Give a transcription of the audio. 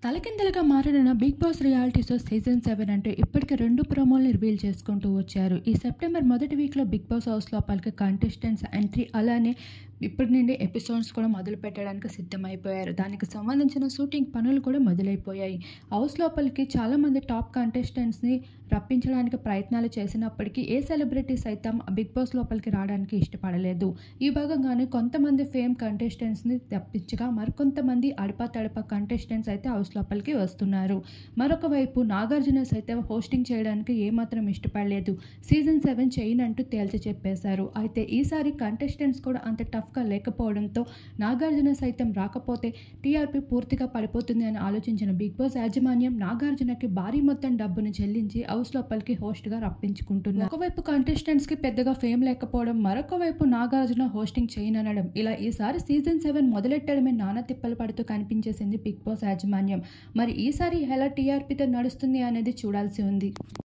తలకిందలుగా మారిన Bigg Boss reality show season seven అంటే ఇప్పటికే రెండు ప్రోమోల్ని రివీల్ చేసుకుంటూ వచ్చారు ఈ సెప్టెంబర్ మొదటి వీక్లో బిగ్ బాస్ హౌస్ లోపలికి కంటెస్టెంట్స్ ఎంట్రీ అలానే ఇప్పటి నుండి ఎపిసోడ్స్ కూడా మొదలు పెట్టడానికి సిద్ధమైపోయారు దానికి సంబంధించిన షూటింగ్ పనులు కూడా మొదలైపోయాయి హౌస్ లోపలికి చాలామంది టాప్ కంటెస్టెంట్స్ని రప్పించడానికి ప్రయత్నాలు చేసినప్పటికీ ఏ సెలబ్రిటీ సైతం బిగ్ బాస్ లోపలికి రావడానికి ఇష్టపడలేదు ఈ భాగంగానే కొంతమంది ఫేమ్ కంటెస్టెంట్స్ని తప్పించగా మరికొంతమంది అడపా తడప కంటెస్టెంట్స్ అయితే హౌస్ లోపలికి వస్తున్నారు మరొక వైపు నాగార్జున సైతం హోస్టింగ్ చేయడానికి ఏమాత్రం ఇష్టపడలేదు సీజన్ సెవెన్ చేయనంటూ తేల్చి చెప్పేశారు అయితే ఈసారి కంటెస్టెంట్స్ కూడా అంత టఫ్గా లేకపోవడంతో నాగార్జున సైతం రాకపోతే టీఆర్పీ పూర్తిగా పడిపోతుంది అని ఆలోచించిన బిగ్ బాస్ యాజమాన్యం నాగార్జునకి భారీ మొత్తం డబ్బును చెల్లించి హౌస్ లోపలికి హోస్ట్గా రప్పించుకుంటున్నారు ఒకవైపు కంటెస్టెంట్స్కి పెద్దగా ఫేమ్ లేకపోవడం మరొక వైపు నాగార్జున హోస్టింగ్ చేయననడం ఇలా ఈసారి సీజన్ సెవెన్ మొదలెట్టడమే నానా తిప్పలు పడుతూ కనిపించేసింది బిగ్ బాస్ యాజమాన్యం మరి ఈసారి ఎలా టీఆర్పీతో నడుస్తుంది అనేది చూడాల్సి ఉంది